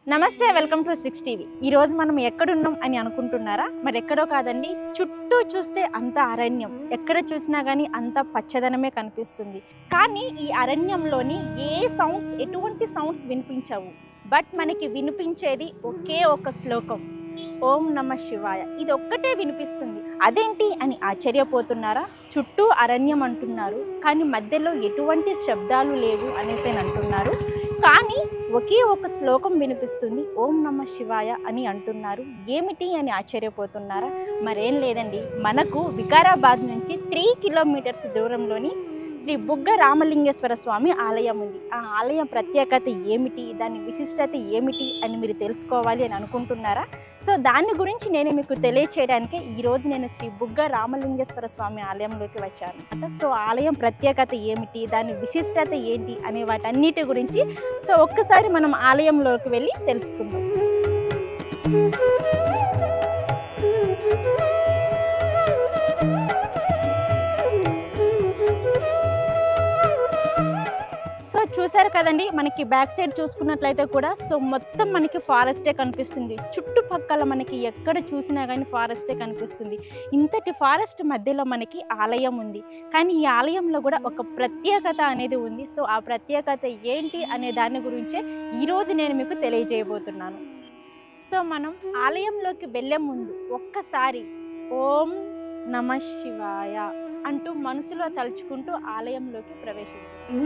నమస్తే welcome to six TV ఈ రోజు మనం ఎక్కడున్నాం అని అనుకుంటున్నారా మరి ఎక్కడో కాదండి చుట్టూ చూస్తే అంత అరణ్యం ఎక్కడ చూసినా కానీ అంత పచ్చదనమే కనిపిస్తుంది కానీ ఈ అరణ్యంలోని ఏ సౌండ్స్ ఎటువంటి సౌండ్స్ వినిపించవు బట్ మనకి వినిపించేది ఒకే ఒక శ్లోకం ఓం నమ శివాయ ఇది ఒక్కటే వినిపిస్తుంది అదేంటి అని ఆశ్చర్యపోతున్నారా చుట్టూ అరణ్యం అంటున్నారు కానీ మధ్యలో ఎటువంటి శబ్దాలు లేవు అనేసి అంటున్నారు కానీ ఒకే ఒక శ్లోకం వినిపిస్తుంది ఓం నమ శివాయ అని అంటున్నారు ఏమిటి అని ఆశ్చర్యపోతున్నారా మరేం లేదండి మనకు వికారాబాద్ నుంచి త్రీ కిలోమీటర్స్ దూరంలోని శ్రీ బుగ్గ రామలింగేశ్వర స్వామి ఆలయం ఉంది ఆ ఆలయం ప్రత్యేకత ఏమిటి దాని విశిష్టత ఏమిటి అని మీరు తెలుసుకోవాలి అని అనుకుంటున్నారా సో దాని గురించి నేను మీకు తెలియచేయడానికి ఈరోజు నేను శ్రీ బుగ్గ రామలింగేశ్వర స్వామి ఆలయంలోకి వచ్చాను అంటే సో ఆలయం ప్రత్యేకత ఏమిటి దాని విశిష్టత ఏంటి అనే వాటన్నిటి గురించి సో ఒక్కసారి మనం ఆలయంలోకి వెళ్ళి తెలుసుకుందాం సో చూసారు కదండి మనకి బ్యాక్ సైడ్ చూసుకున్నట్లయితే కూడా సో మొత్తం మనకి ఫారెస్టే కనిపిస్తుంది చుట్టుపక్కల మనకి ఎక్కడ చూసినా కానీ ఫారెస్టే కనిపిస్తుంది ఇంతటి ఫారెస్ట్ మధ్యలో మనకి ఆలయం ఉంది కానీ ఈ ఆలయంలో కూడా ఒక ప్రత్యేకత అనేది ఉంది సో ఆ ప్రత్యేకత ఏంటి అనే దాని గురించే ఈరోజు నేను మీకు తెలియజేయబోతున్నాను సో మనం ఆలయంలోకి వెళ్ళే ముందు ఒక్కసారి ఓం నమ శివాయ అంటూ మనసులో తలుచుకుంటూ ఆలయంలోకి ప్రవేశించాం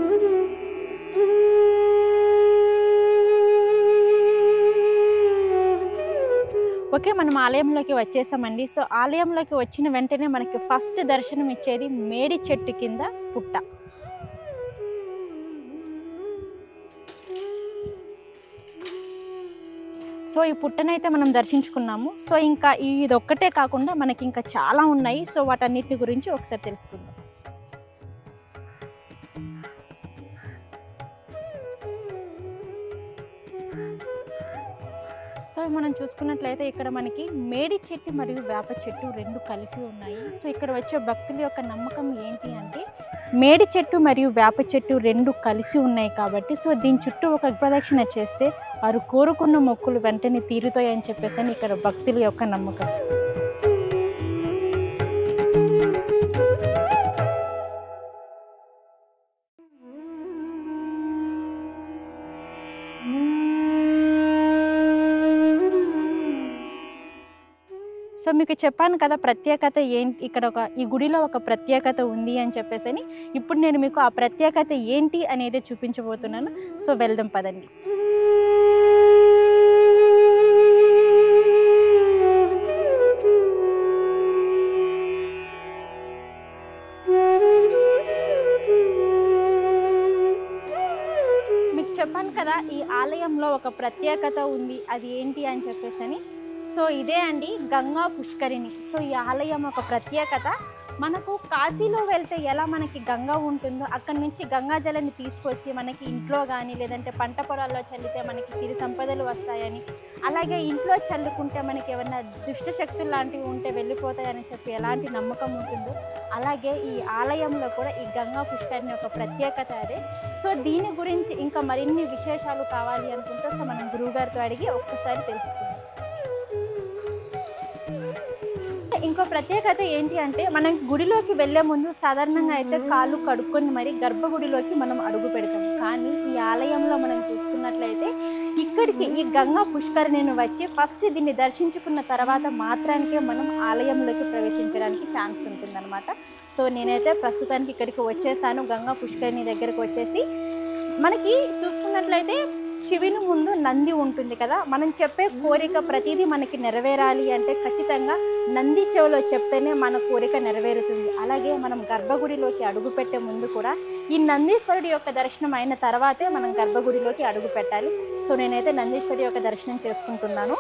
ఓకే మనం ఆలయంలోకి వచ్చేసామండి సో ఆలయంలోకి వచ్చిన వెంటనే మనకి ఫస్ట్ దర్శనం ఇచ్చేది మేడి చెట్టు కింద పుట్ట సో ఈ పుట్టనైతే మనం దర్శించుకున్నాము సో ఇంకా ఇది ఒక్కటే కాకుండా మనకి ఇంకా చాలా ఉన్నాయి సో వాటన్నిటి గురించి ఒకసారి తెలుసుకుందాం సో మనం చూసుకున్నట్లయితే ఇక్కడ మనకి మేడి చెట్టు మరియు వేప చెట్టు రెండు కలిసి ఉన్నాయి సో ఇక్కడ వచ్చే భక్తుల యొక్క నమ్మకం ఏంటి అంటే మేడి చెట్టు మరియు వేప చెట్టు రెండు కలిసి ఉన్నాయి కాబట్టి సో దీని చుట్టూ ఒక ప్రదక్షిణ చేస్తే వారు కోరుకున్న మొక్కులు వెంటనే తీరుతాయి అని చెప్పేసి అని ఇక్కడ భక్తుల యొక్క నమ్మకం సో మీకు చెప్పాను కదా ప్రత్యేకత ఏంటి ఇక్కడ ఒక ఈ గుడిలో ఒక ప్రత్యేకత ఉంది అని చెప్పేసి అని ఇప్పుడు నేను మీకు ఆ ప్రత్యేకత ఏంటి అనేది చూపించబోతున్నాను సో వెళ్దాం పదండి మీకు చెప్పాను కదా ఈ ఆలయంలో ఒక ప్రత్యేకత ఉంది అది ఏంటి అని చెప్పేసి అని సో ఇదే అండి గంగా పుష్కరిణి సో ఈ ఆలయం ఒక ప్రత్యేకత మనకు కాశీలో వెళ్తే ఎలా మనకి గంగా ఉంటుందో అక్కడి నుంచి గంగా జలాన్ని తీసుకొచ్చి మనకి ఇంట్లో కానీ లేదంటే పంట పొలాల్లో చల్లితే మనకి సిరి సంపదలు వస్తాయని అలాగే ఇంట్లో చల్లుకుంటే మనకి ఏమైనా దుష్ట శక్తులు లాంటివి ఉంటే వెళ్ళిపోతాయని చెప్పి ఎలాంటి నమ్మకం ఉంటుందో అలాగే ఈ ఆలయంలో కూడా ఈ గంగా పుష్కరిణి ఒక ప్రత్యేకత అదే సో దీని గురించి ఇంకా మరిన్ని విశేషాలు కావాలి అనుకుంటే సో మనం గురువుగారితో అడిగి ఒక్కసారి తెలుసుకుందాం ఇంకో ప్రత్యేకత ఏంటి అంటే మనం గుడిలోకి వెళ్ళే ముందు సాధారణంగా అయితే కాళ్ళు కడుక్కొని మరి గర్భగుడిలోకి మనం అడుగు పెడతాం కానీ ఈ ఆలయంలో మనం చూసుకున్నట్లయితే ఇక్కడికి ఈ గంగా పుష్కరిణిని వచ్చి ఫస్ట్ దీన్ని దర్శించుకున్న తర్వాత మాత్రానికే మనం ఆలయంలోకి ప్రవేశించడానికి ఛాన్స్ ఉంటుందన్నమాట సో నేనైతే ప్రస్తుతానికి ఇక్కడికి వచ్చేసాను గంగా పుష్కరిణి దగ్గరికి వచ్చేసి మనకి చూసుకున్నట్లయితే శివుని ముందు నంది ఉంటుంది కదా మనం చెప్పే కోరిక ప్రతిదీ మనకి నెరవేరాలి అంటే ఖచ్చితంగా నంది చెవిలో చెప్తేనే మన కోరిక నెరవేరుతుంది అలాగే మనం గర్భగుడిలోకి అడుగు పెట్టే ముందు కూడా ఈ నందీశ్వరుడి యొక్క దర్శనం అయిన తర్వాతే మనం గర్భగుడిలోకి అడుగు పెట్టాలి సో నేనైతే నందీశ్వరి యొక్క దర్శనం చేసుకుంటున్నాను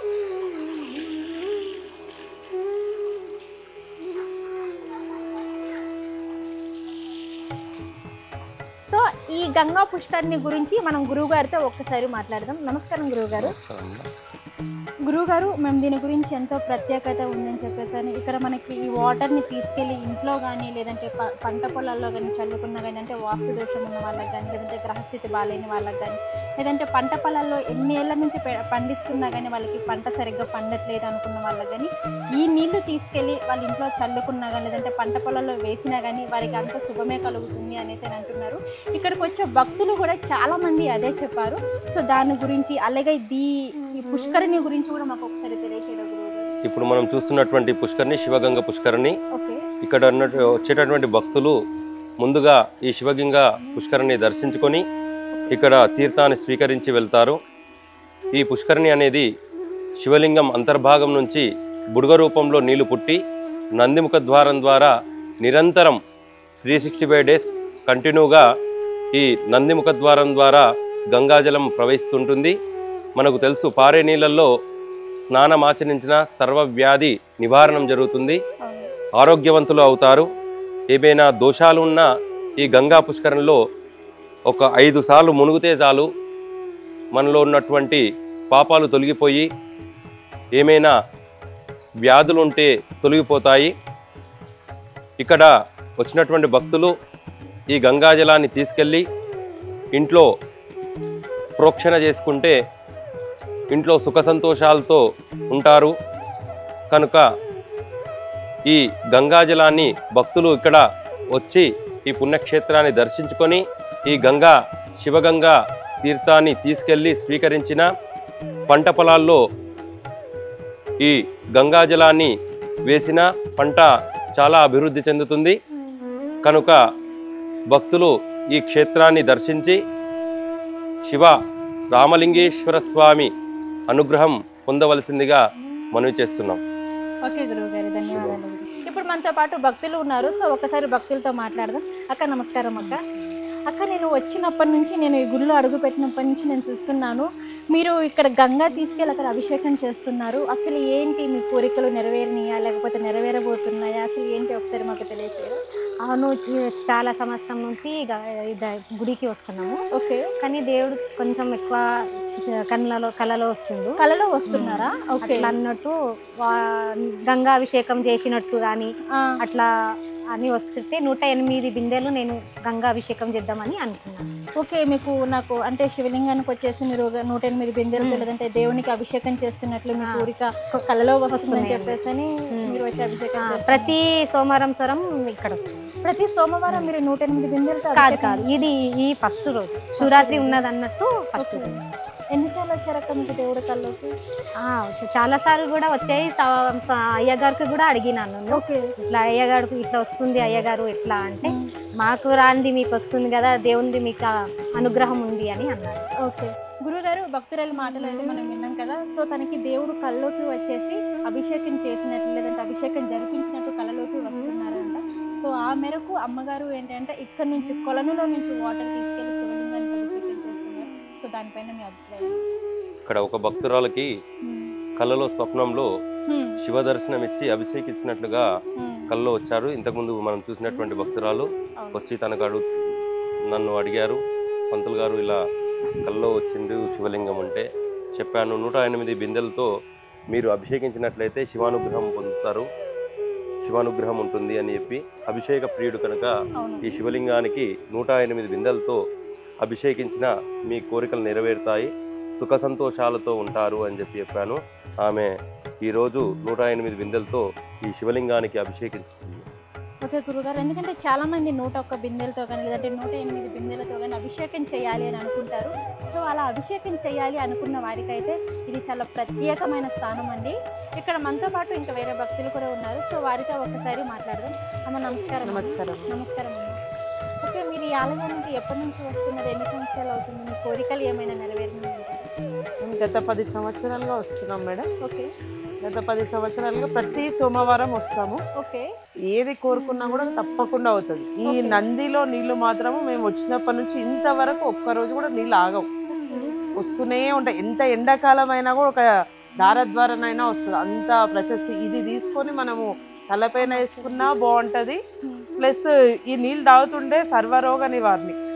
సో ఈ గంగా పుష్కరిణి గురించి మనం గురువు గారితో ఒక్కసారి మాట్లాడదాం నమస్కారం గురువు గారు గురువు గారు మేము దీని గురించి ఎంతో ప్రత్యేకత ఉందని చెప్పేసి అని ఇక్కడ మనకి ఈ వాటర్ని తీసుకెళ్ళి ఇంట్లో కానీ లేదంటే ప- పంట పొలాల్లో కానీ చల్లుకున్నా కానీ అంటే వాస్తు దోషం ఉన్న వాళ్ళకి కానీ లేదంటే గ్రహస్థితి బాగాలేని వాళ్ళకి కానీ లేదంటే పంట పొలాల్లో ఎన్ని ఏళ్ళ నుంచి పె- పండిస్తున్నా కానీ వాళ్ళకి పంట సరిగ్గా పండట్లేదు అనుకున్న వాళ్ళకి కానీ ఈ నీళ్లు తీసుకెళ్ళి వాళ్ళ ఇంట్లో చల్లుకున్నా కానీ లేదంటే పంట పొలాల్లో వేసినా కానీ వారికి అంత శుభమే కలుగుతుంది అనేసి అని అంటున్నారు ఇక్కడికి వచ్చే భక్తులు కూడా చాలా మంది అదే చెప్పారు సో దాని గురించి అలాగే దీ ఈ పుష్కరిణి గురించి కూడా మాకు ఒకసారి తెలియచేయడం గురువుగారు. ఇప్పుడు మనం చూస్తున్నటువంటి పుష్కరిణి శివగంగ పుష్కరిణి ఓకే ఇక్కడ ఉన్నట్టు వచ్చేటటువంటి భక్తులు ముందుగా ఈ శివగంగ పుష్కరిణి దర్శించుకొని ఇక్కడ తీర్థాన్ని స్వీకరించి వెళ్తారు ఈ పుష్కరిణి అనేది శివలింగం అంతర్భాగం నుంచి బుడగ రూపంలో నీళ్లు పుట్టి నందిముఖ ద్వారం ద్వారా నిరంతరం త్రీ సిక్స్టీ ఫైవ్ డేస్ కంటిన్యూగా ఈ నందిముఖ ద్వారం ద్వారా గంగాజలం ప్రవహిస్తుంటుంది మనకు తెలుసు పారే నీళ్ళల్లో స్నానం ఆచరించిన సర్వవ్యాధి నివారణం జరుగుతుంది అవును ఆరోగ్యవంతులు అవుతారు ఏమైనా దోషాలు ఉన్నా ఈ గంగా పుష్కరంలో ఒక ఐదు సార్లు మునుగుతే చాలు మనలో ఉన్నటువంటి పాపాలు తొలగిపోయి ఏమైనా వ్యాధులు ఉంటే తొలగిపోతాయి ఇక్కడ వచ్చినటువంటి భక్తులు ఈ గంగాజలాన్ని తీసుకెళ్ళి ఇంట్లో ప్రోక్షణ చేసుకుంటే ఇంట్లో సుఖ సంతోషాలతో ఉంటారు కనుక ఈ గంగాజలాన్ని భక్తులు ఇక్కడ వచ్చి ఈ పుణ్యక్షేత్రాన్ని దర్శించుకొని ఈ గంగా శివగంగా తీర్థాన్ని తీసుకెళ్ళి స్వీకరించిన పంట పొలాల్లో ఈ గంగాజలాన్ని వేసిన పంట చాలా అభివృద్ధి చెందుతుంది కనుక భక్తులు ఈ క్షేత్రాన్ని దర్శించి శివ రామలింగేశ్వర స్వామి అనుగ్రహం పొందవలసిందిగా మనవి చేస్తున్నాం ఓకే గురువు గారు ధన్యవాదాలు ఇప్పుడు మనతో పాటు భక్తులు ఉన్నారు సో ఒకసారి భక్తులతో మాట్లాడదాం అక్క నమస్కారం అక్క అక్క నేను వచ్చినప్పటి నుంచి నేను ఈ గుడిలో అడుగు పెట్టినప్పటి నుంచి నేను చూస్తున్నాను మీరు ఇక్కడ గంగా తీసుకెళ్ళి అక్కడ అభిషేకం చేస్తున్నారు అసలు ఏంటి మీ కోరికలు నెరవేరినాయా లేకపోతే నెరవేరబోతున్నాయా అసలు ఏంటి ఒకసారి మాకు తెలియచేయరు అవును ఈ చాలా సంవత్సరం నుంచి గ- ఇద- గుడికి వస్తున్నాము ఓకే కానీ దేవుడు కొంచెం ఎక్కువ కళ్ళలో కళలో వస్తుండు కళలో వస్తున్నారా ఓకే అట్లా అన్నట్టు వా- గంగాభిషేకం చేసినట్టు కానీ ఆ, అట్లా అని వస్తుంటే నూట ఎనిమిది బిందెలు నేను గంగాభిషేకం చేద్దామని అనుకున్నాను ఓకే మీకు నాకు అంటే శివలింగానికి వచ్చేసి మీరు ఒక నూట ఎనిమిది బిందెలతో మ్మ్. లేదంటే దేవునికి అభిషేకం చేస్తున్నట్లు మీ ఆ. కోరిక కళలో వస్తుందని వస్తున్నాయి. చెప్పేసి అని మ్మ్. మీరు వచ్చి అభిషేకం ఆ, చేస్తున్నారు. ప్రతి సోమవారం సరం ఇక్కడ వస్తుంది ప్రతి సోమవారం మీరు నూట ఎనిమిది బిందెలతో కాదు అభిషేకం- కాదు ఇది ఈ ఫస్ట్ రోజు శివరాత్రి రోజు. ఉన్నది అన్నట్టు ఫస్ట్ ఓకే. రోజు ఎన్నిసార్లు వచ్చారక్క మీకు దేవుడి కల్లోకి చాలా సార్లు కూడా వచ్చాయి స- స- అయ్యగారికి కూడా అడిగినాను ఓకే ఇట్లా అయ్యగారు ఇట్లా వస్తుంది అయ్యగారు ఎట్లా అంటే మాకు రాంది మీకు వస్తుంది కదా దేవుంది మీకు ఆ అనుగ్రహం ఉంది అని అన్నారు ఓకే గురుగారు భక్తురాలి మాటలు అయితే మనం విన్నాం కదా సో తనకి దేవుడు కల్లోకి వచ్చేసి అభిషేకం చేసినట్లు లేదంటే అభిషేకం జరిపించినట్టు కళలోకి వస్తున్నారంట సో ఆ మేరకు అమ్మగారు ఏంటంటే ఇక్కడ నుంచి కొలనులో నుంచి వాటర్ తీసుకెళ్లి శివలింగానికి అభిషేకం చేస్తున్నారు సో దానిపైన మీ అభిప్రాయం ఇక్కడ ఒక భక్తురాలకి కళ్ళలో స్వప్నంలో హ్మ్, శివ దర్శనం ఇచ్చి అభిషేకించినట్లుగా హ్మ్, కళ్ళలో వచ్చారు ఇంతకుముందు మనం చూసినటువంటి భక్తురాలు అవును. వచ్చి తనకు అడుగు నన్ను అడిగారు పంతులు గారు ఇలా కల్లో వచ్చింది శివలింగం అంటే చెప్పాను నూట ఎనిమిది బిందెలతో మీరు అభిషేకించినట్లయితే శివానుగ్రహం పొందుతారు శివానుగ్రహం ఉంటుంది అని చెప్పి అభిషేక ప్రియుడు కనుక అవును ఈ శివలింగానికి నూట ఎనిమిది బిందెలతో అభిషేకించిన మీ కోరికలు నెరవేరుతాయి సుఖ సంతోషాలతో ఉంటారు అని చెప్పి చెప్పాను ఆమె ఈరోజు నూట ఎనిమిది బిందెలతో ఈ శివలింగానికి అభిషేకించింది ఓకే గురుగారు ఎందుకంటే చాలా మంది నూట ఒక్క బిందెలతో కానీ లేదంటే నూట ఎనిమిది బిందెలతో కానీ అభిషేకం చేయాలి అని అనుకుంటారు సో అలా అభిషేకం చేయాలి అనుకున్న వారికైతే ఇది చాలా ప్రత్యేకమైన స్థానం అండి ఇక్కడ మనతో పాటు ఇంకా వేరే భక్తులు కూడా ఉన్నారు సో వారితో ఒకసారి మాట్లాడదాం అమ్మ నమస్కారం అమ్మ. నమస్కారం నమస్కారం అమ్మ ఓకే మీరు ఈ ఆలయానికి ఎప్పటి నుంచి వస్తున్నారు ఎన్ని సంవత్సరాలు అవుతుంది మీ కోరికలు ఏమైనా నెరవేరినాయి మేము గత పది సంవత్సరాలుగా వస్తున్నాం మేడం ఓకే గత పది సంవత్సరాలుగా ప్రతి సోమవారం వస్తాము ఓకే ఏది కోరుకున్నా కూడా తప్పకుండా అవుతుంది ఈ Okay. నందిలో నీళ్లు మాత్రము మేము వచ్చినప్పటి నుంచి ఇంతవరకు ఒక్క రోజు కూడా నీళ్ళు ఆగవు వస్తూనే ఉంటాయి ఎంత ఎండాకాలం అయినా కూడా ఒక దారద్వారనైనా వస్తుంది అంత ప్రశస్తి ఇది తీసుకొని మనము తలపైన వేసుకున్నా బాగుంటది ప్లస్ ఈ నీళ్ళు తాగుతుంటే సర్వరోగ నివారణ ఓకే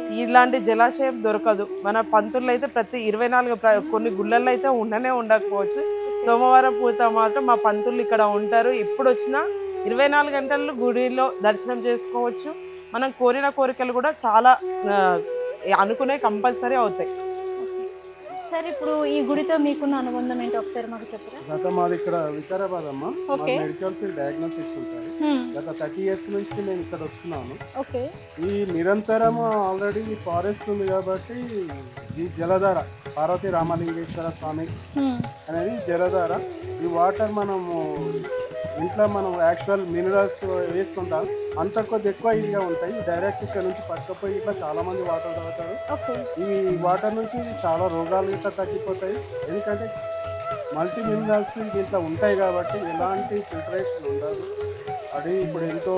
ఇలాంటి జలాశయం దొరకదు మన పంతుల్లో అయితే ప్రతి ఇరవై నాలుగు ప్ర- కొన్ని గుళ్ళల్లో అయితే ఉండనే ఉండకపోవచ్చు సోమవారం పూత మాత్రం మా పంతులు ఇక్కడ ఉంటారు ఎప్పుడు వచ్చినా ఇరవై నాలుగు గంటల్లో గుడిలో దర్శనం చేసుకోవచ్చు మనం కోరిన కోరికలు కూడా చాలా ఆ, అనుకునే కంపల్సరీ అవుతాయి సార్ ఇప్పుడు ఈ గుడితో మీకున్న అనుబంధం ఏంటో ఒకసారి మాకు చెప్పరా గత మాది ఇక్కడ వికారాబాద్ అమ్మ మా Okay. మెడికల్ ఫీల్డ్ డయాగ్నోసిస్ ఉంటాయి హ్మ్, గత థర్టీ ఇయర్స్ నుంచి నేను ఇక్కడ వస్తున్నాను ఓకే ఈ నిరంతరం ఆల్రెడీ ఫారెస్ట్ ఉంది కాబట్టి ఈ జలధార పార్వతి రామలింగేశ్వర స్వామి హ్మ్, అనేది జలధార ఈ వాటర్ మనము ఇంట్లో మనం యాక్చువల్ మినరల్స్ వేసుకుంటాం అంత కొద్ది ఎక్కువ ఇదిగా ఉంటాయి డైరెక్ట్ ఇక్కడ నుంచి పట్టుకపోయి ఇట్లా చాలా మంది వాటర్ తాగుతారు ఓకే ఈ వాటర్ నుంచి చాలా రోగాలు ఇట్లా తగ్గిపోతాయి ఎందుకంటే మల్టీ మినరల్స్ దీంట్లో ఉంటాయి కాబట్టి ఎలాంటి ఫిల్టరేషన్ ఉండదు అది ఇప్పుడు ఎంతో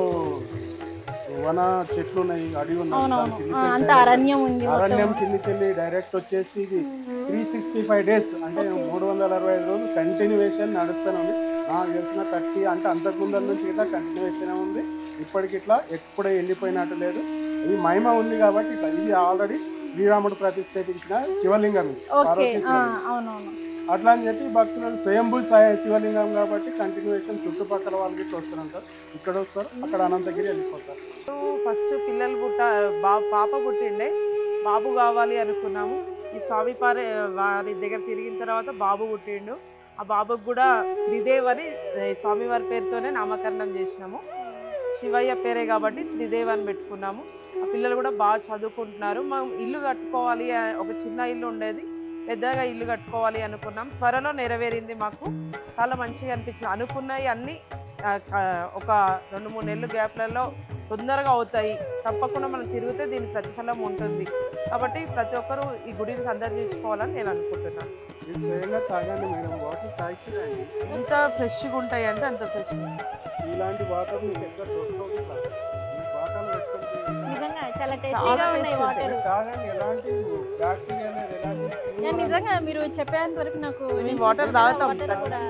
వన చెట్లు ఉన్నాయి అడవి ఉన్నాయి అవునవును దాని కిందికి ఆ, వెళ్ళి అంత direct- అరణ్యం ఉంది మొత్తం. అరణ్యం కిందికి వెళ్ళి డైరెక్ట్ వచ్చేసి ఇది త్రీ సిక్స్టీ ఫైవ్ డేస్ అంటే మూడు వందల అరవై ఐదు రోజులు కంటిన్యూవేషన్ నడుస్తూనే ఉంది నాకు తెలిసిన థర్టీ అంటే అంతకు ముందర నుంచి ఇట్లా కంటిన్యూవేషన్ ఉంది ఇప్పటికి ఇట్లా ఎప్పుడే వెళ్ళిపోయినట్టు లేదు ఇది మహిమ ఉంది కాబట్టి ఇట్లా ఇది ఆల్రెడీ శ్రీరాముడు ప్రతిష్ఠించిన శివలింగం ఇది ఓకే పార్వతీ ఆ, శివలింగం. అవునవును అట్లా అని చెప్పి భక్తులు స్వయంభూ సాయ- శివలింగం కాబట్టి కంటిన్యూవేషన్ చుట్టుపక్కల వాళ్ళు ఇట్లా వస్తారంటారు ఇక్కడ వస్తారు అక్కడ అనంతగిరి వెళ్ళిపోతారు ఫస్ట్ పిల్లలు పుట్ట బా పాప పుట్టిండే బాబు కావాలి అనుకున్నాము ఈ స్వామి పారి వారి దగ్గర తిరిగిన తర్వాత బాబు పుట్టిండు ఆ బాబుకు కూడా త్రిదేవ్ అని ఏ, స్వామివారి పేరుతోనే నామకరణం చేసినాము శివయ్య పేరే కాబట్టి త్రిదేవ్ అని పెట్టుకున్నాము ఆ పిల్లలు కూడా బాగా చదువుకుంటున్నారు మనం ఇల్లు కట్టుకోవాలి ఆ, ఒక చిన్న ఇల్లు ఉండేది పెద్దగా ఇల్లు కట్టుకోవాలి అనుకున్నాం త్వరలో నెరవేరింది మాకు చాలా మంచిగా అనిపించింది అనుకున్నవి అన్నీ ఆ, క- ఒక రెండు మూడు నెలలు గ్యాప్లలో తొందరగా అవుతాయి తప్పకుండా మనం తిరిగితే దీని ప్రతిఫలం ఉంటుంది కాబట్టి ప్రతి ఒక్కరూ ఈ గుడిని సందర్శించుకోవాలని నేను అనుకుంటున్నాను ఇది స్వయంగా తాగండి మేడం వాటర్ తాగి రండి ఎంత ఫ్రెష్గా ఉంటాయి అంటే అంత ఫ్రెష్ ఇలాంటి వాటర్ మీకు ఎక్కడ దొరకవు ఇట్లా. ఈ బాటలు పెట్టుకొని నిజంగా చాలా టేస్టీగా చాలా ఉన్నాయి tasty వాటర్ తాగండి ఎలాంటి బ్యాక్టీరియా అనేది ఎలాంటి నేను నిజంగా మీరు చెప్పేంత వరకు నాకు మేము నేను వాటర్ చూసాను కదా, తాగుతాం. వాటర్ కూడా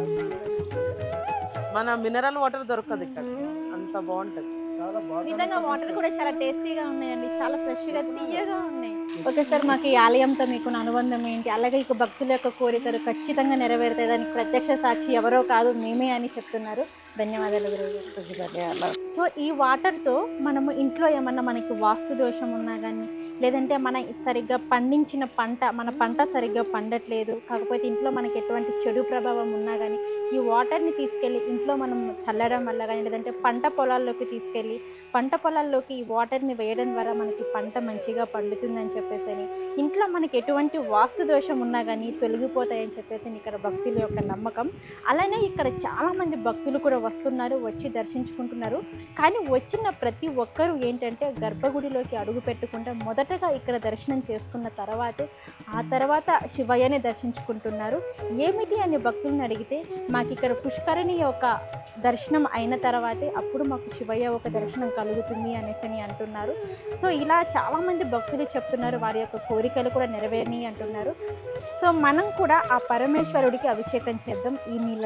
మన మినరల్ వాటర్ దొరకదు ఇక్కడ అంత బాగుంటుంది చాలా బాగా నిజంగా వాటర్ కూడా చాలా టేస్టీగా ఉన్నాయండి చాలా ఫ్రెష్ గా తీయగా ఉన్నాయి ఓకే సార్ మాకు ఈ ఆలయంతో మీకు అనుబంధం ఏంటి అలాగే ఇక భక్తుల యొక్క కోరికలు ఖచ్చితంగా నెరవేరుతాయి దానికి ప్రత్యక్ష సాక్షి ఎవరో కాదు మేమే అని చెప్తున్నారు ధన్యవాదాలు గురువు గారు సో ఈ వాటర్తో మనము ఇంట్లో ఏమన్నా మనకి వాస్తు దోషం ఉన్నా కానీ లేదంటే మన సరిగ్గా పండించిన పంట మన పంట సరిగ్గా పండట్లేదు కాకపోతే ఇంట్లో మనకి ఎటువంటి చెడు ప్రభావం ఉన్నా కానీ ఈ వాటర్ని తీసుకెళ్ళి ఇంట్లో మనం చల్లడం వల్ల కానీ లేదంటే పంట పొలాల్లోకి తీసుకెళ్ళి పంట పొలాల్లోకి ఈ వాటర్ని వేయడం ద్వారా మనకి పంట మంచిగా పండుతుందని చెప్పేసి అని ఇంట్లో మనకి ఎటువంటి వాస్తు దోషం ఉన్నా కానీ తొలగిపోతాయని చెప్పేసి ఇక్కడ భక్తుల యొక్క నమ్మకం అలానే ఇక్కడ చాలామంది భక్తులు కూడా వస్తున్నారు వచ్చి దర్శించుకుంటున్నారు కానీ వచ్చిన ప్రతి ఒక్కరూ ఏంటంటే గర్భగుడిలోకి అడుగు పెట్టకుండా మొదటగా ఇక్కడ దర్శనం చేసుకున్న తర్వాతే ఆ తర్వాత శివయ్యని దర్శించుకుంటున్నారు ఏమిటి అని భక్తులను అడిగితే మాకు ఇక్కడ పుష్కరిణి యొక్క దర్శనం అయిన తర్వాతే అప్పుడు మాకు శివయ్య ఒక దర్శనం కలుగుతుంది అనేసి అని అంటున్నారు సో ఇలా చాలామంది భక్తులు చెప్తున్నారు వారి యొక్క కోరికలు కూడా నెరవేరని అంటున్నారు సో మనం కూడా ఆ పరమేశ్వరుడికి అభిషేకం చేద్దాం ఈ నీళ్ళ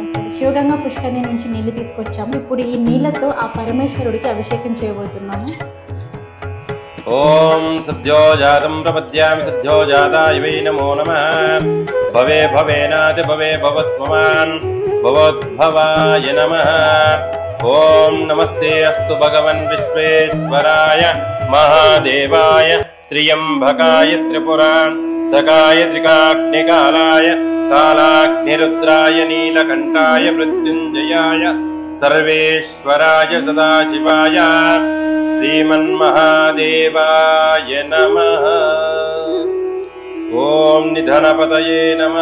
కనిపిస్తుంది శివగంగా పుష్కరిణి నుంచి నీళ్లు తీసుకొచ్చాము ఇప్పుడు ఈ నీళ్ళతో ఆ పరమేశ్వరుడికి అభిషేకం చేయబోతున్నాము ఓం సద్యో జాతం ప్రపద్యామి సద్యో జాతాయ వై నమో నమ భవే భవేనాతి భవే భవస్వమాన్ భవోద్భవాయ నమ ఓం నమస్తే అస్తు భగవన్ విశ్వేశ్వరాయ మహాదేవాయ త్రియంబకాయ త్రిపురాంతకాయ త్రికాగ్నికాలాయ కాలాగ్నిరుద్రాయ నీలకంఠాయ మృత్యుంజయాయ సర్వేశ్వరాయ సదాశివాయ శ్రీమన్మహాదేవాయ నమ ఓం నిధనపతయే నమ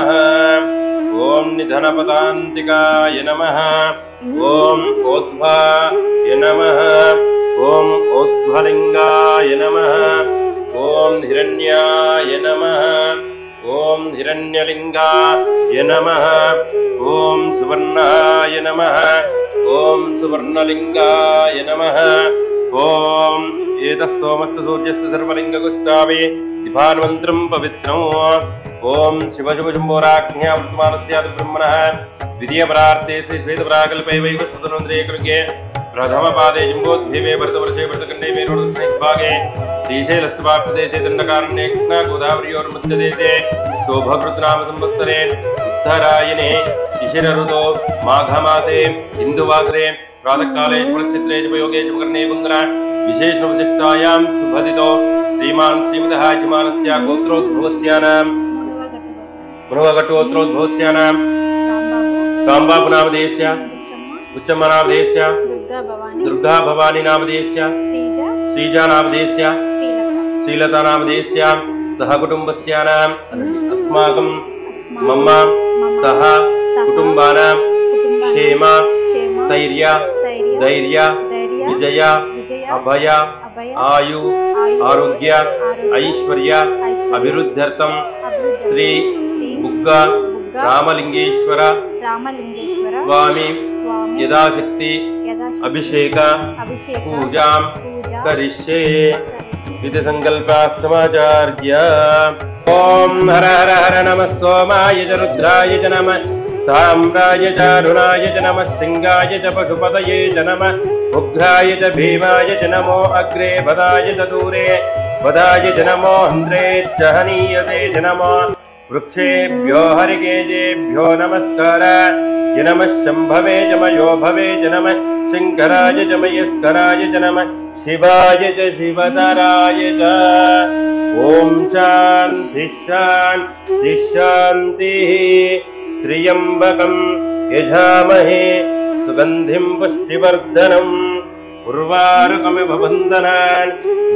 ఓం నిధనపతాంతికాయ నమ ఓం ఓద్వాయ నమ ఓం ఓద్వలింగాయ నమ ఓం హిరణ్యాయ నమ ఓం హిరణ్యలింగాయ నమ ఓం సువర్ణాయ నమ ఓం సువర్ణలింగాయ నమ ఓం ఏతः సోమస్య సూర్యస్య సర్వలింగగుష్టావే దిభాన్వంత్రం పవిత్రం ఓం శివ శివ శంభోరాజ్ఞా వర్తమానస్యాది బ్రహ్మణः ద్వితీయపరార్తే శ్రీ శ్వేతపరాకల్పే వైవస్వతనంద్రే కృగే ప్రథమపాదే జంబోద్భీమే భరతవర్షే భరతఖण्डे मेरुदक्षिणभागे श्रीशैलस्य वाप्यदेशे दण्डकारण्ये कृष्णागोदावर्योर्मध्यदेशे शोभकृतनाम संवत्सरे उत्तरायणे शिशिरऋतो माघमासे हिन्दुवासरे प्रातःकाले शुभनक्षत्रे जपयोगे जपकर्णे पुङ्गरा विशेषविशिष्टायां शुभदितो श्रीमान् श्रीमतः यजमानस्य गोत्रोद्भवस्यानाम् मनोगटोत्रोद्भवस्यानाम् काम्बाबु नामधेयस्य उच्चम्म नामधेयस्य దుర్గా భవాని दुर्गा भवानी नामधेयस्य శ్రీజ श्रीजा नामधेयस्य శ్రీలత श्रीलता नामधेयस्य सह कुटुम्बस्यानाम् अस्माकं मम सह कुटुम्बानां क्षेम स्थैर्य ధైర్య విజయ అభయ ఆయు ఆరోగ్య ఐశ్వర్య అభివృద్ధ్యర్థం శ్రీ బుగ్గ రామలింగేశ్వర రామలింగేశ్వర స్వామి స్వామి యథాశక్తి యథాశక్తి అభిషేక అభిషేక పూజాం పూజ కరిష్యే ఇది సంకల్పాస్తమాచార్య ఓం హర హర హర నమ సోమాయ చ రుద్రాయ చ నమ స్థామ్రాయ చ అరుణాయ చ నమ సింగాయ చ పశుపతయే చ నమ ఉగ్రాయ చ భీమాయ చ నమో అగ్రే పదాయ చ దూరే పదాయ చ నమో హంద్రే చ హనీయసే చ నమో వృక్షేభ్యో హరికేజేభ్యో నమస్కార య నమ శంభవే చ మయో భవే చ నమ శంకరాయ చ మయస్కరాయ చ నమ శివాయ చ శివతరాయ చ ఓం శాంతి శాంతి శాంతి త్రియంబకం యజామహే సుగంధిం పుష్టివర్ధనం ఉర్వారుకమివ బంధనాన్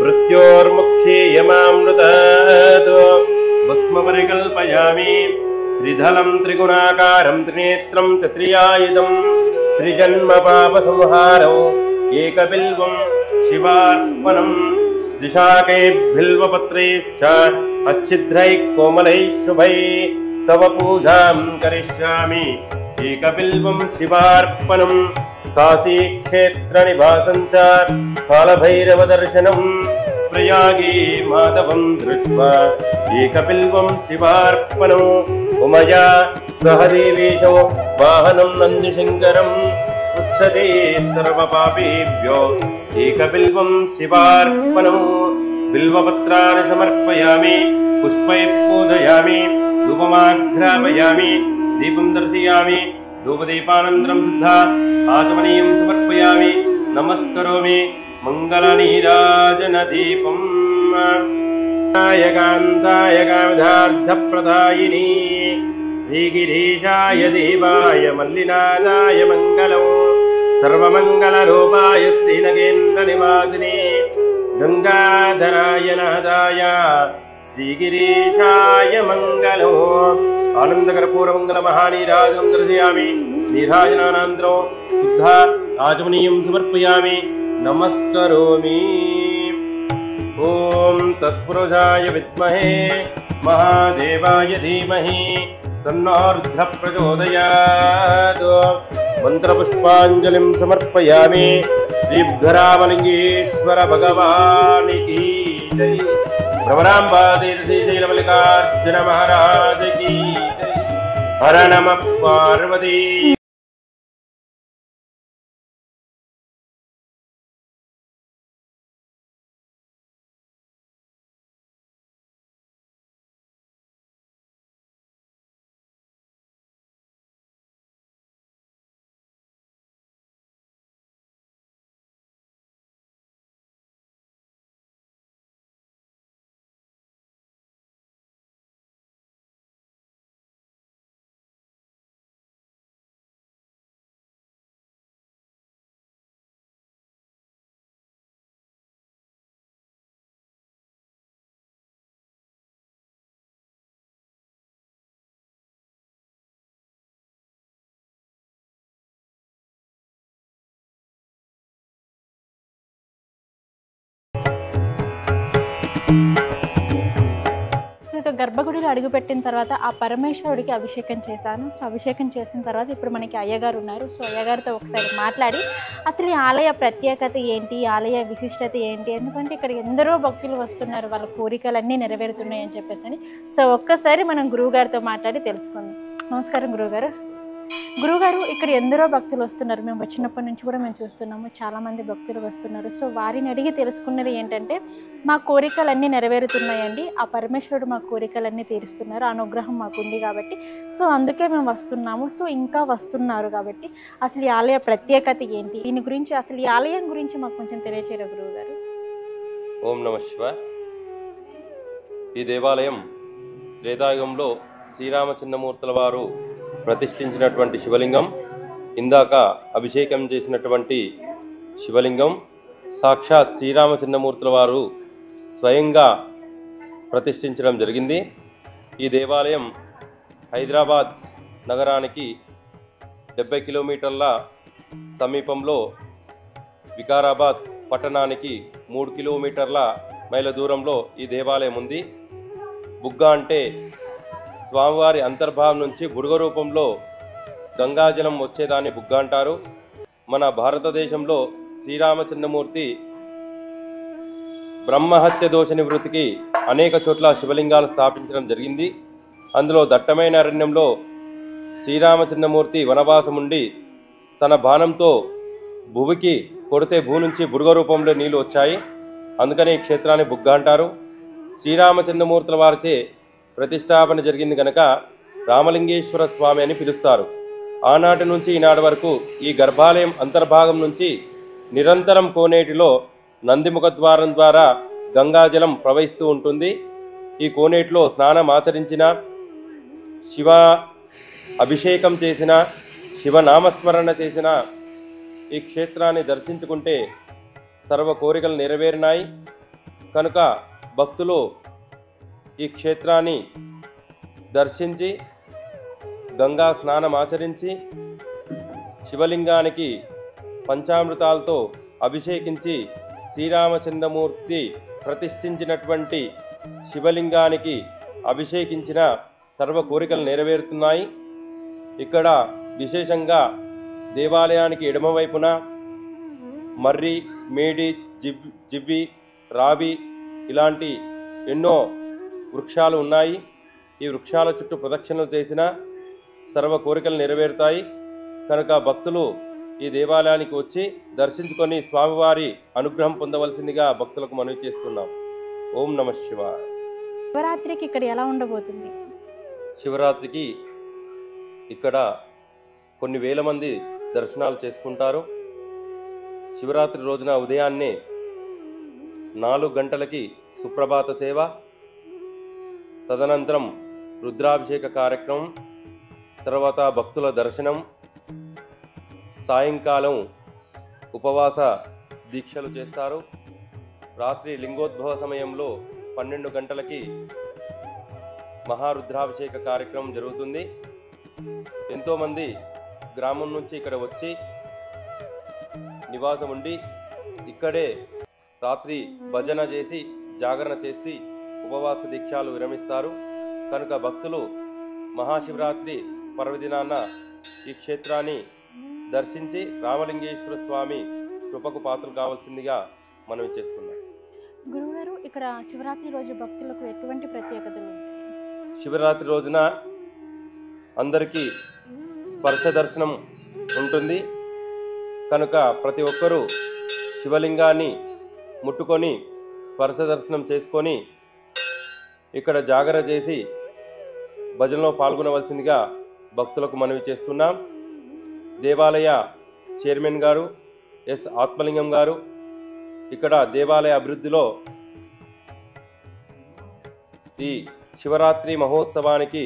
మృత్యోర్ముక్షీయమామృతాత్ భస్మ పరికల్పయామి త్రిధలం త్రిగుణాకారం త్రినేత్రం చ త్రియాయుధం త్రిజన్మ పాప సంహారం ఏకబిల్వం శివార్పణం దిశాకే బిల్వపత్రైశ్చ अच्छिद्रैः कोमलैः शुभैः तव पूजां करिष्यामि एकबिल्वं शिवार्पणं काशीक्षेत्रनिवासं च कालभैरवदर्शनं प्रयागे माधवं दृष्ट्वा एकबिल्वं शिवार्पणम् उमया सह देवेशो वाहनं नन्दिशङ्करम् उच्यते सर्वपापेभ्यो एकबिल्वं शिवार्पणम् बिल्वपत्राणि समर्पयामि पुष्पैः पूजयामि धूपमाघ्रापयामि दीपं दर्शयामि धूपदीपानन्तरं सिद्धा आचमनीयं समर्पयामि नमस्करोमि मङ्गलनीराजनदीपम् कान्ताय कामिधार्थप्रदायिनी श्रीगिरीशाय देवाय मल्लिनादाय मङ्गलम् सर्वमङ्गलरूपाय श्रीनगेन्द्रनिवासिने गङ्गाधराय नादाय श्रीगिरीशाय मङ्गलो आनन्दकर्पूरमङ्गलमहानीराजनं दर्शयामि नीराजनानन्तरं शुद्धा आचमनीयं समर्पयामि नमस्करोमि ॐ तत्पुरुषाय विद्महे महादेवाय धीमहि तन्नार्ध्र प्रचोदयात् मन्त्रपुष्पाञ्जलिं समर्पयामि श्रीभरामलिङ्गेश्वर भगवानिकी जय भ्रमराम्बादेव श्रीशैलमल्लिकार्जुन महाराज की जय हर नमः पार्वती గర్భగుడిలో అడుగుపెట్టిన తర్వాత ఆ పరమేశ్వరుడికి అభిషేకం చేశాను సో అభిషేకం చేసిన తర్వాత ఇప్పుడు మనకి అయ్యగారు ఉన్నారు సో అయ్యగారితో ఒకసారి మాట్లాడి అసలు ఈ ఆలయ ప్రత్యేకత ఏంటి ఈ ఆలయ విశిష్టత ఏంటి ఎందుకంటే ఇక్కడ ఎందరో భక్తులు వస్తున్నారు వాళ్ళ కోరికలన్నీ నెరవేరుతున్నాయి అని చెప్పేసి అని సో ఒక్కసారి మనం గురువుగారితో మాట్లాడి తెలుసుకుందాం నమస్కారం గురువుగారు గురువుగారు ఇక్కడ ఎందరో భక్తులు వస్తున్నారు మేము వచ్చినప్పటి నుంచి కూడా మేము చూస్తున్నాము చాలామంది భక్తులు వస్తున్నారు సో వారిని అడిగి తెలుసుకున్నది ఏంటంటే మా కోరికలన్నీ నెరవేరుతున్నాయండి ఆ పరమేశ్వరుడు మా కోరికలన్నీ తీరుస్తున్నారు ఆ అనుగ్రహం మాకు ఉంది కాబట్టి సో అందుకే మేము వస్తున్నాము సో ఇంకా వస్తున్నారు కాబట్టి అసలు ఈ ఆలయ ప్రత్యేకత ఏంటి దీని గురించి అసలు ఈ ఆలయం గురించి మాకు కొంచెం తెలియచేయరు గురువు గారు ఓం నమ శివ ఈ దేవాలయం త్రేతాయుగంలో శ్రీరామచంద్రమూర్తుల వారు ప్రతిష్ఠించినటువంటి శివలింగం ఇందాక అభిషేకం చేసినటువంటి శివలింగం సాక్షాత్ శ్రీరామచంద్రమూర్తుల వారు స్వయంగా ప్రతిష్ఠించడం జరిగింది ఈ దేవాలయం హైదరాబాద్ నగరానికి డెబ్బై కిలోమీటర్ల సమీపంలో వికారాబాద్ పట్టణానికి మూడు కిలోమీటర్ల మైల దూరంలో ఈ దేవాలయం ఉంది బుగ్గ అంటే స్వామివారి అంతర్భావం నుంచి బుడగ రూపంలో గంగాజలం వచ్చేదాన్ని బుగ్గ అంటారు మన భారతదేశంలో శ్రీరామచంద్రమూర్తి బ్రహ్మహత్య దోష నివృత్తికి అనేక చోట్ల శివలింగాలు స్థాపించడం జరిగింది అందులో దట్టమైన అరణ్యంలో శ్రీరామచంద్రమూర్తి వనవాసం ఉండి తన బాణంతో భూమికి కొడితే భూ నుంచి బుడగ రూపంలో నీళ్లు వచ్చాయి అందుకని ఈ క్షేత్రాన్ని బుగ్గ అంటారు శ్రీరామచంద్రమూర్తుల వారిచే ప్రతిష్టాపన జరిగింది కనుక రామలింగేశ్వర స్వామి అని పిలుస్తారు ఆనాటి నుంచి ఈనాటి వరకు ఈ గర్భాలయం అంతర్భాగం నుంచి నిరంతరం కోనేటిలో నందిముఖ ద్వారం ద్వారా గంగాజలం ప్రవహిస్తూ ఉంటుంది ఈ కోనేటిలో స్నానం ఆచరించిన శివ అభిషేకం చేసిన శివనామస్మరణ చేసిన ఈ క్షేత్రాన్ని దర్శించుకుంటే సర్వ కోరికలు నెరవేరినాయి కనుక భక్తులు ఈ క్షేత్రాన్ని దర్శించి గంగా స్నానం ఆచరించి శివలింగానికి పంచామృతాలతో అభిషేకించి శ్రీరామచంద్రమూర్తి ప్రతిష్ఠించినటువంటి శివలింగానికి అభిషేకించిన సర్వ కోరికలు నెరవేరుతున్నాయి ఇక్కడ విశేషంగా దేవాలయానికి ఎడమవైపున మర్రి మేడి జివ్ జివ్వి రావి ఇలాంటి ఎన్నో వృక్షాలు ఉన్నాయి ఈ వృక్షాల చుట్టూ ప్రదక్షిణలు చేసిన సర్వ కోరికలు నెరవేరుతాయి కనుక భక్తులు ఈ దేవాలయానికి వచ్చి దర్శించుకొని స్వామివారి అనుగ్రహం పొందవలసిందిగా భక్తులకు మనవి చేస్తున్నాం ఓం నమ శివాయ శివరాత్రికి ఇక్కడ ఎలా ఉండబోతుంది శివరాత్రికి ఇక్కడ కొన్ని వేల మంది దర్శనాలు చేసుకుంటారు శివరాత్రి రోజున ఉదయాన్నే నాలుగు గంటలకి సుప్రభాత సేవ తదనంతరం రుద్రాభిషేక కార్యక్రమం తర్వాత భక్తుల దర్శనం సాయంకాలం ఉపవాస దీక్షలు చేస్తారు రాత్రి లింగోద్భవ సమయంలో పన్నెండు గంటలకి మహారుద్రాభిషేక కార్యక్రమం జరుగుతుంది ఎంతోమంది గ్రామం నుంచి ఇక్కడ వచ్చి నివాసం ఉండి ఇక్కడే రాత్రి భజన చేసి జాగరణ చేసి ఉపవాస దీక్షాలు విరమిస్తారు కనుక భక్తులు మహాశివరాత్రి పర్వదినాన ఈ క్షేత్రాన్ని దర్శించి రామలింగేశ్వర స్వామి కృపకు పాత్రలు కావాల్సిందిగా మనవి చేస్తున్నాం గురువుగారు ఇక్కడ శివరాత్రి రోజు భక్తులకు ఎటువంటి ప్రత్యేకతలు ఉంటాయి శివరాత్రి రోజున అందరికీ స్పర్శ దర్శనం ఉంటుంది కనుక ప్రతి ఒక్కరూ శివలింగాన్ని ముట్టుకొని స్పర్శ దర్శనం చేసుకొని ఇక్కడ జాగరణ చేసి భజనలో పాల్గొనవలసిందిగా భక్తులకు మనవి చేస్తున్నాం దేవాలయ చైర్మన్ గారు ఎస్ ఆత్మలింగం గారు ఇక్కడ దేవాలయ అభివృద్ధిలో ఈ శివరాత్రి మహోత్సవానికి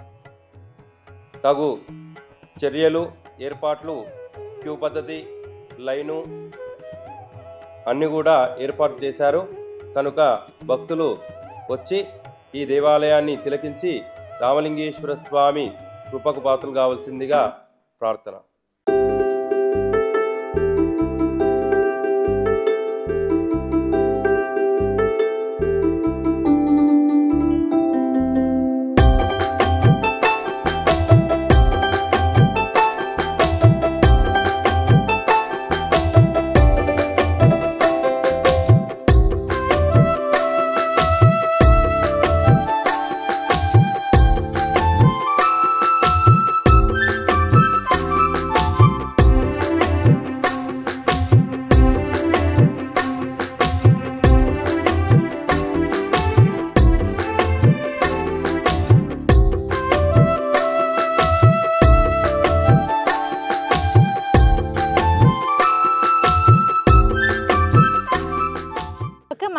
తగు చర్యలు ఏర్పాట్లు క్యూ పద్ధతి లైను అన్నీ కూడా ఏర్పాటు చేశారు కనుక భక్తులు వచ్చి ఈ దేవాలయాన్ని తిలకించి రామలింగేశ్వర స్వామి కృపకు పాత్రలు కావాల్సిందిగా ప్రార్థన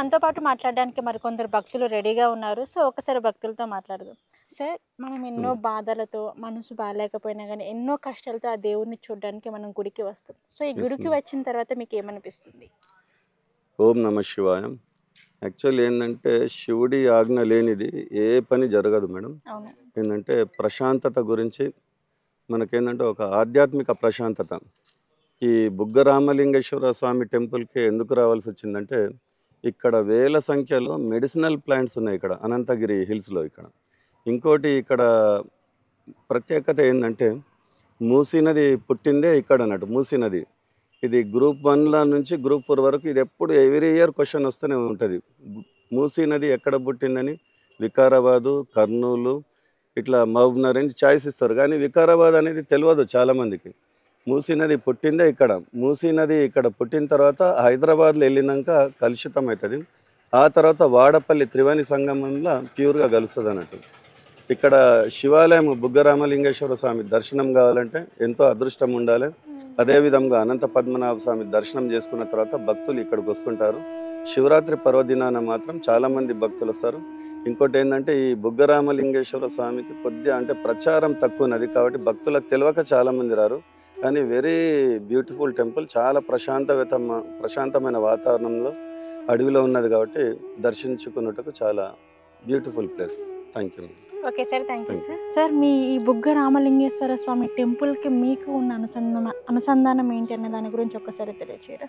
మనతో పాటు మాట్లాడడానికి మరికొందరు భక్తులు రెడీగా ఉన్నారు సో ఒకసారి భక్తులతో మాట్లాడదాం సార్ మనం ఎన్నో బాధలతో మనసు బాగాలేకపోయినా కానీ ఎన్నో కష్టాలతో ఆ దేవుడిని చూడడానికి మనం గుడికి వస్తాం సో ఈ Yes, గుడికి ma'am. వచ్చిన తర్వాత మీకు ఏమనిపిస్తుంది ఓం నమ శివాయ యాక్చువల్ ఏంటంటే శివుడి ఆజ్ఞ లేనిది ఏ పని జరగదు మేడం అవును ఏంటంటే ప్రశాంతత గురించి మనకేంటంటే ఒక ఆధ్యాత్మిక ప్రశాంతత ఈ బుగ్గ రామలింగేశ్వర స్వామి టెంపుల్కి ఎందుకు రావాల్సి వచ్చిందంటే ఇక్కడ వేల సంఖ్యలో మెడిసినల్ ప్లాంట్స్ ఉన్నాయి ఇక్కడ అనంతగిరి హిల్స్లో ఇక్కడ ఇంకోటి ఇక్కడ ప్రత్యేకత ఏంటంటే మూసీ నది పుట్టిందే ఇక్కడ అన్నట్టు మూసీ నది ఇది గ్రూప్ వన్ల నుంచి గ్రూప్ ఫోర్ వరకు ఇది ఎప్పుడు ఎవ్రీ ఇయర్ క్వశ్చన్ వస్తూనే ఉంటుంది మూసీ నది ఎక్కడ పుట్టిందని వికారాబాదు కర్నూలు ఇట్లా మహబూబ్నగర్ అని చాయిస్ ఇస్తారు కానీ వికారాబాద్ అనేది తెలియదు చాలామందికి మూసీ నది పుట్టిందే ఇక్కడ మూసీ నది ఇక్కడ పుట్టిన తర్వాత హైదరాబాద్లో వెళ్ళినాక కలుషితం అవుతుంది ఆ తర్వాత వాడపల్లి త్రివేణి సంగమంలో ప్యూర్గా కలుస్తుంది అన్నట్టు ఇక్కడ శివాలయం బుగ్గరామలింగేశ్వర స్వామి దర్శనం కావాలంటే ఎంతో అదృష్టం ఉండాలి అదేవిధంగా అనంత పద్మనాభ స్వామి దర్శనం చేసుకున్న తర్వాత భక్తులు ఇక్కడికి వస్తుంటారు శివరాత్రి పర్వదినాన మాత్రం చాలామంది భక్తులు వస్తారు ఇంకోటి ఏంటంటే ఈ బుగ్గరామలింగేశ్వర స్వామికి కొద్దిగా అంటే ప్రచారం తక్కువ ఉన్నది కాబట్టి భక్తులకు తెలియక చాలామంది రారు కానీ వెరీ బ్యూటిఫుల్ టెంపుల్ చాలా ప్రశాంతత ప్రశాంతమైన వాతావరణంలో అడవిలో ఉన్నది కాబట్టి దర్శించుకున్నట్టుకు చాలా beautiful place thank you okay sir thank you Thank sir sir మీ ఈ బుగ్గ రామలింగేశ్వర స్వామి టెంపుల్కి మీకు ఉన్న అనుసంధాన అనుసంధానం ఏంటి అనే దాని గురించి ఒక్కసారి తెలియచేయరా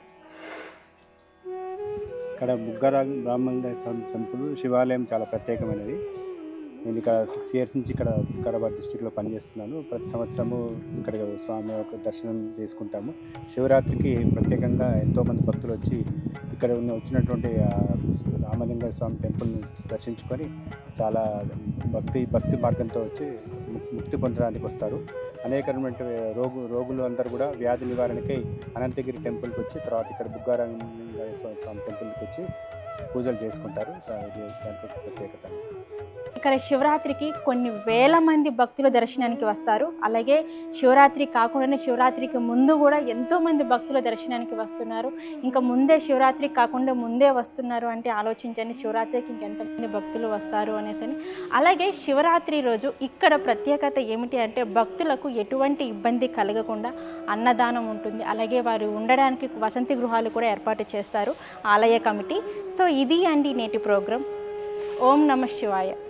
ఇక్కడ బుగ్గరా బ్రాహ్మణ టెంపుల్ శివాలయం చాలా ప్రత్యేకమైనది నేను ఇక్కడ సిక్స్ ఇయర్స్ నుంచి ఇక్కడ వికారాబాద్ డిస్టిక్లో పనిచేస్తున్నాను ప్రతి సంవత్సరము ఇక్కడ స్వామి యొక్క దర్శనం చేసుకుంటాము శివరాత్రికి ప్రత్యేకంగా ఎంతోమంది భక్తులు వచ్చి ఇక్కడ ఉన్న వచ్చినటువంటి ఆ రామలింగ స్వామి టెంపుల్ని దర్శించుకొని చాలా భక్తి భక్తి మార్గంతో వచ్చి ము- ముక్తి పొందడానికి వస్తారు అనేకమైన రోగు రోగులు అందరూ కూడా వ్యాధి నివారణకై అనంతగిరి టెంపుల్కి వచ్చి తర్వాత ఇక్కడ బుగ్గారంగ స్వామి టెంపుల్కి వచ్చి పూజలు చేసుకుంటారు సో ఇది దానికి ఒక ప్రత్యేకత ఇక్కడ శివరాత్రికి కొన్ని వేల మంది భక్తులు దర్శనానికి వస్తారు అలాగే శివరాత్రి కాకుండానే శివరాత్రికి ముందు కూడా ఎంతో మంది భక్తులు దర్శనానికి వస్తున్నారు ఇంకా ముందే శివరాత్రి కాకుండా ముందే వస్తున్నారు అంటే ఆలోచించండి శివరాత్రికి ఇంకెంతమంది భక్తులు వస్తారు అనేసి అని. అలాగే శివరాత్రి రోజు ఇక్కడ ప్రత్యేకత ఏమిటి అంటే భక్తులకు ఎటువంటి ఇబ్బంది కలగకుండా అన్నదానం ఉంటుంది అలాగే వారు ఉండడానికి వసంతి గృహాలు కూడా ఏర్పాటు చేస్తారు ఆలయ కమిటీ సో ఇది అండి నేటి ప్రోగ్రాం ఓం నమ శివాయ